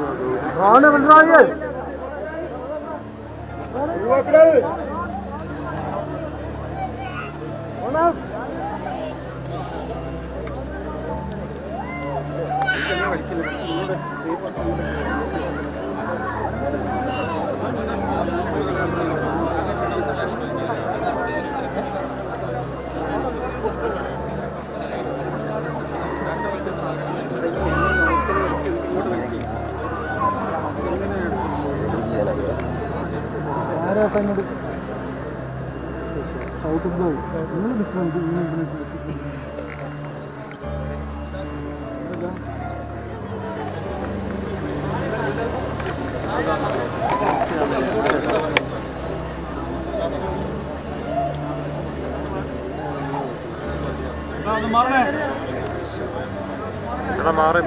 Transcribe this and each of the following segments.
ആണ് പിണറായി എടാ മാറി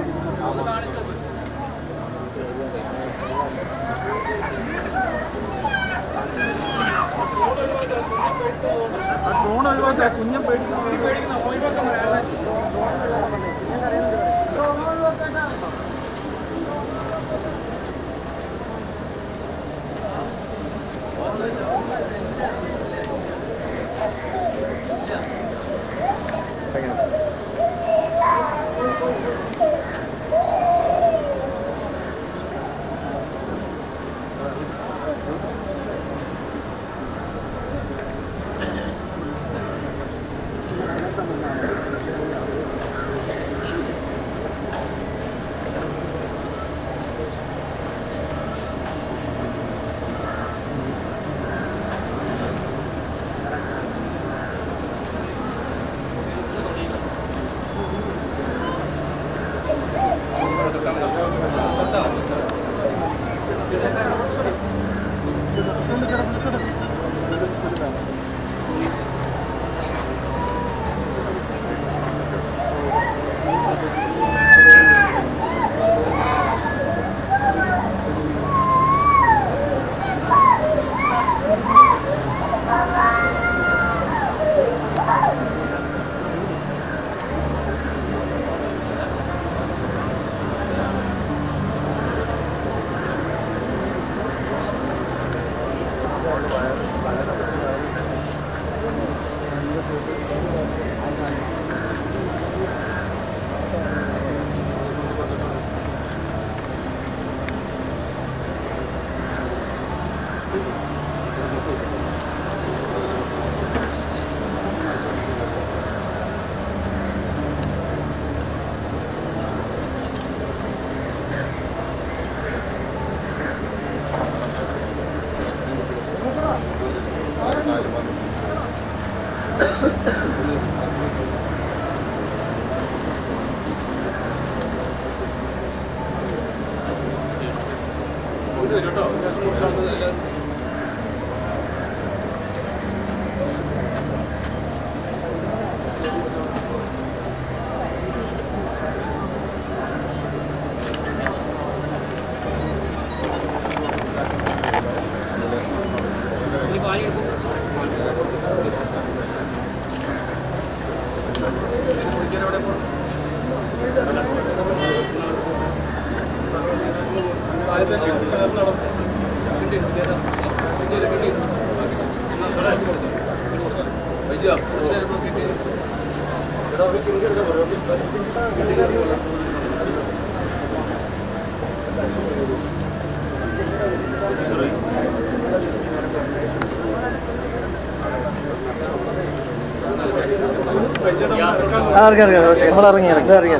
ഇറങ്ങി ഇറങ്ങി നമ്മൾ ഇറങ്ങി ഇറങ്ങി ഇറങ്ങി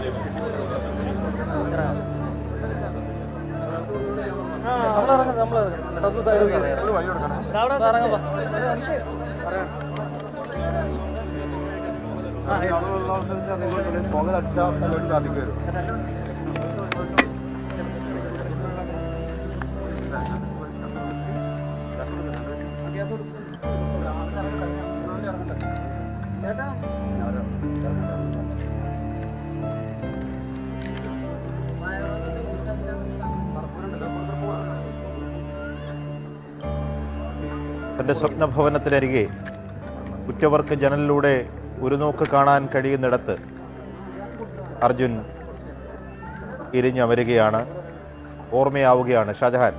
പുക തടിച്ചാൽ സാധിക്കും വരും തൻ്റെ സ്വപ്നഭവനത്തിനരികെ ഉറ്റവർക്ക് ജനലിലൂടെ ഒരു നോക്ക് കാണാൻ കഴിയുന്നിടത്ത് അർജുൻ ഇരിഞ്ഞമരുകയാണ് ഓർമ്മയാവുകയാണ് ഷാജഹാൻ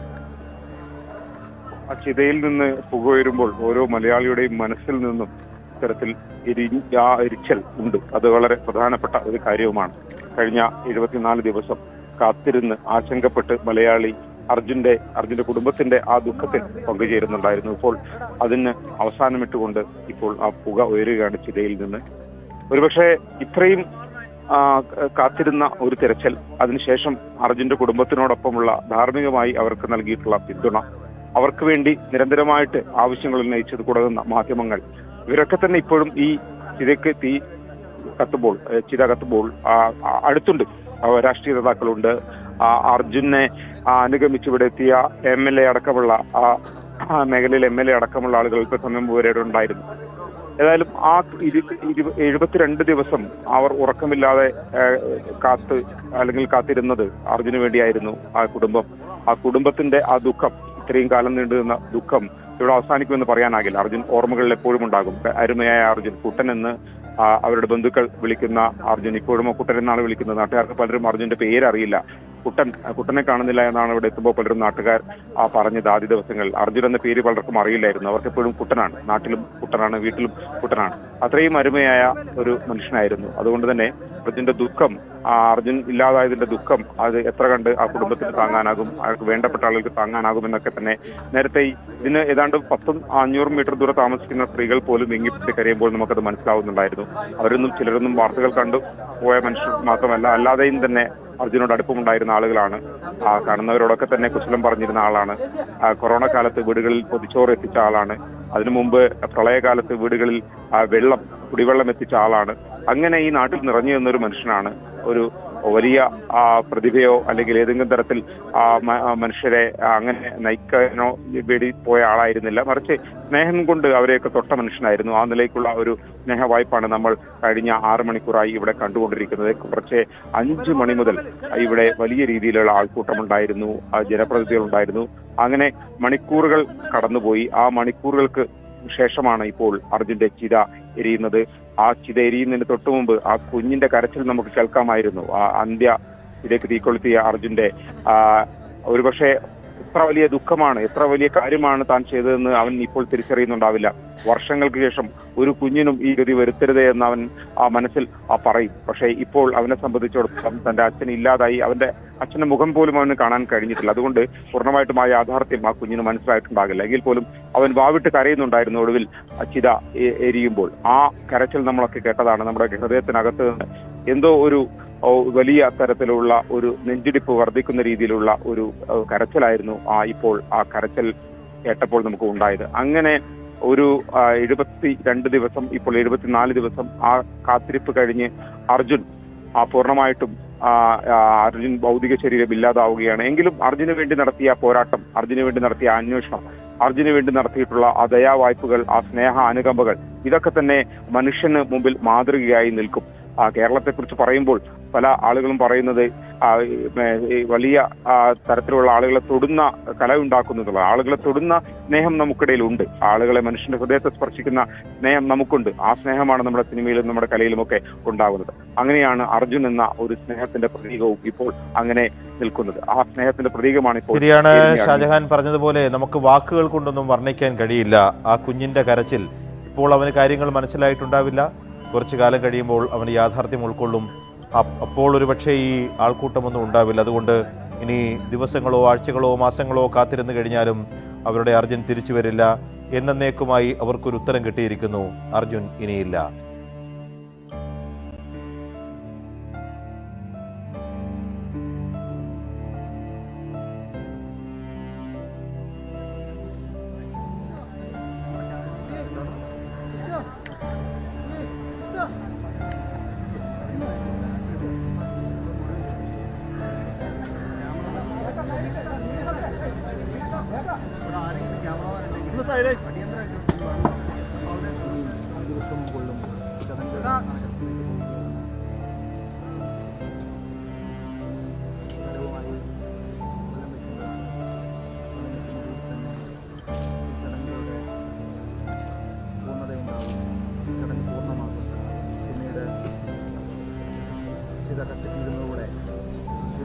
ആ ചിതയിൽ നിന്ന് പുക ഉയരുമ്പോൾ ഓരോ മലയാളിയുടെയും മനസ്സിൽ നിന്നും ഇത്തരത്തിൽ എരി ആ എരിച്ചൽ ഉണ്ട് അത് വളരെ പ്രധാനപ്പെട്ട ഒരു കാര്യവുമാണ് കഴിഞ്ഞ എഴുപത്തിനാല് ദിവസം കാത്തിരുന്ന് ആശങ്കപ്പെട്ട് മലയാളി അർജുന്റെ അർജുന്റെ കുടുംബത്തിന്റെ ആ ദുഃഖത്തിൽ പങ്കുചേരുന്നുണ്ടായിരുന്നു ഇപ്പോൾ അതിന് അവസാനമിട്ടുകൊണ്ട് ഇപ്പോൾ ആ പുക ഉയരുകയാണ് ചിതയിൽ നിന്ന് ഒരുപക്ഷെ ഇത്രയും ആ, ക- കാത്തിരുന്ന ഒരു തിരച്ചിൽ അതിനുശേഷം അർജുന്റെ കുടുംബത്തിനോടൊപ്പമുള്ള ധാർമ്മികമായി അവർക്ക് നൽകിയിട്ടുള്ള പിന്തുണ അവർക്ക് വേണ്ടി നിരന്തരമായിട്ട് ആവശ്യങ്ങൾ ഉന്നയിച്ചത് കൊടുക്കുന്ന മാധ്യമങ്ങൾ ഇവരൊക്കെ തന്നെ ഇപ്പോഴും ഈ ചിതയ്ക്ക് തീ കത്തുമ്പോൾ ഏഹ് ചിത കത്തുമ്പോൾ ആ, ആ, അടുത്തുണ്ട് ആ, രാഷ്ട്രീയ നേതാക്കളുണ്ട് ആ, അർജുനെ ആ, അനുഗമിച്ച് ഇവിടെ എത്തിയ എം എൽ എ അടക്കമുള്ള ആ ആ മേഖലയിൽ എം എൽ എ അടക്കമുള്ള ആളുകൾ ഇപ്പൊ സമയം വരെ ഇവിടെ ഉണ്ടായിരുന്നു ഏതായാലും ആ ഇരു- ഇരു- എഴുപത്തിരണ്ട് ദിവസം അവർ ഉറക്കമില്ലാതെ ഏഹ്, കാത്ത് അല്ലെങ്കിൽ കാത്തിരുന്നത് അർജുന് വേണ്ടിയായിരുന്നു ആ കുടുംബം ആ കുടുംബത്തിന്റെ ആ ദുഃഖം ഇത്രയും കാലം നീണ്ടുനിന്ന ദുഃഖം ഇവിടെ അവസാനിക്കുമെന്ന് പറയാനാകില്ല അർജുൻ ഓർമ്മകളിൽ എപ്പോഴും ഉണ്ടാകും അരുമയായ അർജുൻ കുട്ടൻ എന്ന് ആ, അവരുടെ ബന്ധുക്കൾ വിളിക്കുന്ന അർജുൻ ഇപ്പോഴും ആ കുട്ടൻ എന്നാണ് വിളിക്കുന്നത് നാട്ടുകാർക്ക് പലരും അർജുന്റെ പേര് അറിയില്ല കുട്ടൻ ആ, കുട്ടനെ കാണുന്നില്ല എന്നാണ് ഇവിടെ എത്തുമ്പോൾ പലരും നാട്ടുകാർ ആ പറഞ്ഞത് ആദ്യ ദിവസങ്ങൾ അർജുൻ എന്ന പേര് പലർക്കും അറിയില്ലായിരുന്നു അവർക്ക് എപ്പോഴും കുട്ടനാണ് നാട്ടിലും കുട്ടനാണ് വീട്ടിലും കുട്ടനാണ് അത്രയും അരുമയായ ഒരു മനുഷ്യനായിരുന്നു അതുകൊണ്ട് തന്നെ അർജുന്റെ ദുഃഖം ആ അർജുൻ ഇല്ലാതായതിന്റെ ദുഃഖം അത് എത്ര കണ്ട് ആ കുടുംബത്തിന് താങ്ങാനാകും അയാൾക്ക് വേണ്ടപ്പെട്ട ആളുകൾക്ക് താങ്ങാനാകും എന്നൊക്കെ തന്നെ നേരത്തെ ഈ ഇതിന് ഏതാണ്ട് പത്തും അഞ്ഞൂറ് മീറ്റർ ദൂരെ താമസിക്കുന്ന സ്ത്രീകൾ പോലും വിങ്ങിപ്പിച്ച് കരയുമ്പോൾ നമുക്കത് മനസ്സിലാവുന്നുണ്ടായിരുന്നു അവരൊന്നും ചിലരൊന്നും വാർത്തകൾ കണ്ടു പോയ മനുഷ്യർ മാത്രമല്ല അല്ലാതെയും തന്നെ അർജുനോട് അടുപ്പമുണ്ടായിരുന്ന ആളുകളാണ് ആ കാണുന്നവരോടൊക്കെ തന്നെ കുശലം പറഞ്ഞിരുന്ന ആളാണ് ആ കൊറോണ കാലത്ത് വീടുകളിൽ പൊതിച്ചോറ് എത്തിച്ച ആളാണ് അതിനു മുമ്പ് പ്രളയകാലത്ത് വീടുകളിൽ ആ വെള്ളം കുടിവെള്ളം എത്തിച്ച ആളാണ് അങ്ങനെ ഈ നാട്ടിൽ നിറഞ്ഞു നിന്നൊരു മനുഷ്യനാണ് ഒരു വലിയ ആ, പ്രതിഭയോ അല്ലെങ്കിൽ ഏതെങ്കിലും തരത്തിൽ ആ മ- ആ മനുഷ്യരെ ആ, അങ്ങനെ നയിക്കാനോ വേണ്ടി പോയ ആളായിരുന്നില്ല മറിച്ച് സ്നേഹം കൊണ്ട് അവരെയൊക്കെ തൊട്ട മനുഷ്യനായിരുന്നു ആ നിലയ്ക്കുള്ള ഒരു സ്നേഹ വായ്പാണ് നമ്മൾ കഴിഞ്ഞ ആറ് മണിക്കൂറായി ഇവിടെ കണ്ടുകൊണ്ടിരിക്കുന്നത് കുറച്ച് അഞ്ച് മണി മുതൽ ഇവിടെ വലിയ രീതിയിലുള്ള ആൾക്കൂട്ടമുണ്ടായിരുന്നു ആ ജനപ്രതിനിധികൾ ഉണ്ടായിരുന്നു അങ്ങനെ മണിക്കൂറുകൾ കടന്നുപോയി ആ മണിക്കൂറുകൾക്ക് ശേഷമാണ് ഇപ്പോൾ അർജുന്റെ ചിത എരിയുന്നത് ആ ചിത എരിയുന്നതിന് തൊട്ടു മുമ്പ് ആ കുഞ്ഞിന്റെ കരച്ചിൽ നമുക്ക് കേൾക്കാമായിരുന്നു ആ അന്ത്യ ഇതിലേക്ക് തീക്കൊളുത്തിയ അർജുന്റെ ആ ഒരുപക്ഷെ എത്ര വലിയ ദുഃഖമാണ് എത്ര വലിയ കാര്യമാണ് താൻ ചെയ്തതെന്ന് അവൻ ഇപ്പോൾ തിരിച്ചറിയുന്നുണ്ടാവില്ല വർഷങ്ങൾക്ക് ശേഷം ഒരു കുഞ്ഞിനും ഈ ഗതി വരുത്തരുതേ എന്ന് അവൻ ആ മനസ്സിൽ ആ പറയും പക്ഷേ ഇപ്പോൾ അവനെ സംബന്ധിച്ചിടത്തോളം തന്റെ അച്ഛൻ ഇല്ലാതായി അവന്റെ അച്ഛന്റെ മുഖം പോലും അവന് കാണാൻ കഴിഞ്ഞിട്ടില്ല അതുകൊണ്ട് പൂർണ്ണമായിട്ടും ആ യാഥാർത്ഥ്യം ആ കുഞ്ഞിന് മനസ്സിലായിട്ടുണ്ടാകില്ല എങ്കിൽ പോലും അവൻ വാവിട്ട് കരയുന്നുണ്ടായിരുന്നു ഒടുവിൽ ആ ചിത എ- എരിയുമ്പോൾ ആ കരച്ചിൽ നമ്മളൊക്കെ കേട്ടതാണ് നമ്മുടെ ഹൃദയത്തിനകത്ത് നിന്ന് എന്തോ ഒരു ഓ, വലിയ തരത്തിലുള്ള ഒരു നെഞ്ചിടിപ്പ് വർദ്ധിക്കുന്ന രീതിയിലുള്ള ഒരു ഏഹ്, കരച്ചിലായിരുന്നു ആ ഇപ്പോൾ ആ കരച്ചിൽ കേട്ടപ്പോൾ നമുക്ക് ഉണ്ടായത് അങ്ങനെ ഒരു ആ, എഴുപത്തി രണ്ട് ദിവസം ഇപ്പോൾ എഴുപത്തിനാല് ദിവസം ആ കാത്തിരിപ്പ് കഴിഞ്ഞ് അർജുൻ ആ പൂർണ്ണമായിട്ടും ആ, ആ, അർജുൻ ഭൗതിക ശരീരം ഇല്ലാതാവുകയാണ് എങ്കിലും അർജുന് വേണ്ടി നടത്തിയ പോരാട്ടം അർജുന് വേണ്ടി നടത്തിയ അന്വേഷണം അർജുന് വേണ്ടി നടത്തിയിട്ടുള്ള ആ ദയാവായ്പകൾ ആ സ്നേഹ അനുകമ്പകൾ ഇതൊക്കെ തന്നെ മനുഷ്യന് മുമ്പിൽ മാതൃകയായി നിൽക്കും ആ കേരളത്തെക്കുറിച്ച് പറയുമ്പോൾ പല ആളുകളും പറയുന്നത് ആ, ഈ, ഏ, ഈ വലിയ ആ, തരത്തിലുള്ള ആളുകളെ തൊടുന്ന കല ഉണ്ടാക്കുന്നതുള്ള ആളുകളെ തൊടുന്ന സ്നേഹം നമുക്കിടയിൽ ഉണ്ട് ആളുകളെ മനുഷ്യന്റെ ഹൃദയത്തെ സ്പർശിക്കുന്ന സ്നേഹം നമുക്കുണ്ട് ആ സ്നേഹമാണ് നമ്മുടെ സിനിമയിലും നമ്മുടെ കലയിലുമൊക്കെ ഉണ്ടാകുന്നത് അങ്ങനെയാണ് അർജുൻ എന്ന ഒരു സ്നേഹത്തിന്റെ പ്രതീകവും ഇപ്പോൾ അങ്ങനെ നിൽക്കുന്നത് ആ സ്നേഹത്തിന്റെ പ്രതീകമാണ് ഇപ്പോൾ ശരിയാണ് എരിഞ്ഞ ഷാജഹാൻ പറഞ്ഞതുപോലെ നമുക്ക് വാക്കുകൾ കൊണ്ടൊന്നും വർണ്ണിക്കാൻ കഴിയില്ല ആ കുഞ്ഞിന്റെ കരച്ചിൽ ഇപ്പോൾ അവന് കാര്യങ്ങൾ മനസ്സിലായിട്ടുണ്ടാവില്ല കുറച്ചു കാലം കഴിയുമ്പോൾ അവന് യാഥാർത്ഥ്യം ഉൾക്കൊള്ളും അപ്പ് അപ്പോൾ ഒരു പക്ഷേ ഈ ആൾക്കൂട്ടമൊന്നും ഉണ്ടാവില്ല അതുകൊണ്ട് ഇനി ദിവസങ്ങളോ ആഴ്ചകളോ മാസങ്ങളോ കാത്തിരുന്ന് കഴിഞ്ഞാലും അവരുടെ അർജുൻ തിരിച്ചു വരില്ല എന്നേക്കുമായി അവർക്കൊരു ഉത്തരം കിട്ടിയിരിക്കുന്നു അർജുൻ ഇനിയില്ല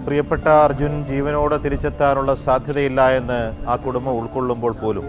പ്രിയപ്പെട്ട അർജുൻ ജീവനോടെ തിരിച്ചെത്താനുള്ള സാധ്യതയില്ല എന്ന് ആ കുടുംബം ഉൾക്കൊള്ളുമ്പോൾ പോലും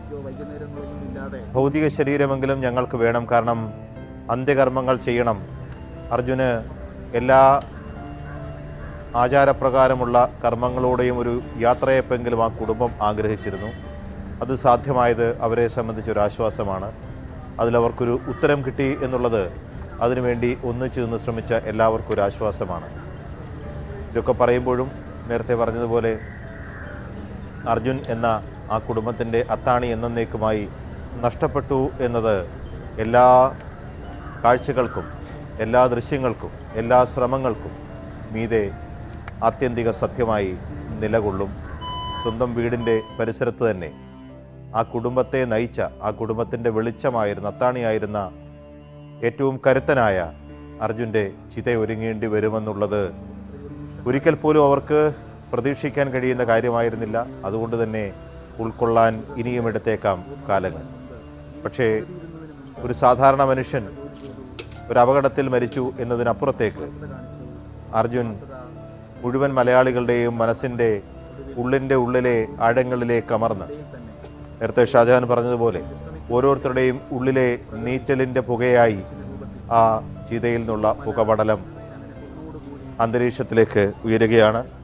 ഭൗതിക ശരീരമെങ്കിലും ഞങ്ങൾക്ക് വേണം കാരണം അന്ത്യകർമ്മങ്ങൾ ചെയ്യണം അർജുന് എല്ലാ ആചാരപ്രകാരമുള്ള കർമ്മങ്ങളോടെയും ഒരു യാത്രയപ്പെങ്കിലും ആ കുടുംബം ആഗ്രഹിച്ചിരുന്നു അത് സാധ്യമായത് അവരെ സംബന്ധിച്ചൊരു ആശ്വാസമാണ് അതിലവർക്കൊരു ഉത്തരം കിട്ടി എന്നുള്ളത് അതിനുവേണ്ടി ഒന്നിച്ചു നിന്ന് ശ്രമിച്ച എല്ലാവർക്കും ഒരു ആശ്വാസമാണ് ഇതൊക്കെ പറയുമ്പോഴും നേരത്തെ പറഞ്ഞതുപോലെ അർജുൻ എന്ന ആ കുടുംബത്തിൻ്റെ അത്താണി എന്നേക്കുമായി നഷ്ടപ്പെട്ടു എന്നത് എല്ലാ കാഴ്ചകൾക്കും എല്ലാ ദൃശ്യങ്ങൾക്കും എല്ലാ ശ്രമങ്ങൾക്കും മീതെ ആത്യന്തിക സത്യമായി നിലകൊള്ളും സ്വന്തം വീടിൻ്റെ പരിസരത്ത് തന്നെ ആ കുടുംബത്തെ നയിച്ച ആ കുടുംബത്തിൻ്റെ വെളിച്ചമായിരുന്ന അത്താണിയായിരുന്ന ഏറ്റവും കരുത്തനായ അർജുൻ്റെ ചിത ഒരുങ്ങേണ്ടി വരുമെന്നുള്ളത് ഒരിക്കൽ പോലും അവർക്ക് പ്രതീക്ഷിക്കാൻ കഴിയുന്ന കാര്യമായിരുന്നില്ല അതുകൊണ്ട് തന്നെ ഉൾക്കൊള്ളാൻ ഇനിയും എടുത്തേക്കാം കാലങ്ങൾ പക്ഷേ ഒരു സാധാരണ മനുഷ്യൻ ഒരു അപകടത്തിൽ മരിച്ചു എന്നതിനപ്പുറത്തേക്ക് അർജുൻ മുഴുവൻ മലയാളികളുടെയും മനസ്സിൻ്റെ ഉള്ളിൻ്റെ ഉള്ളിലെ ആഴങ്ങളിലേക്ക് അമർന്ന് നേരത്തെ ഷാജഹാൻ പറഞ്ഞതുപോലെ ഓരോരുത്തരുടെയും ഉള്ളിലെ നീറ്റലിൻ്റെ പുകയായി ആ ചിതയിൽ നിന്നുള്ള പുകപടലം അന്തരീക്ഷത്തിലേക്ക് ഉയരുകയാണ്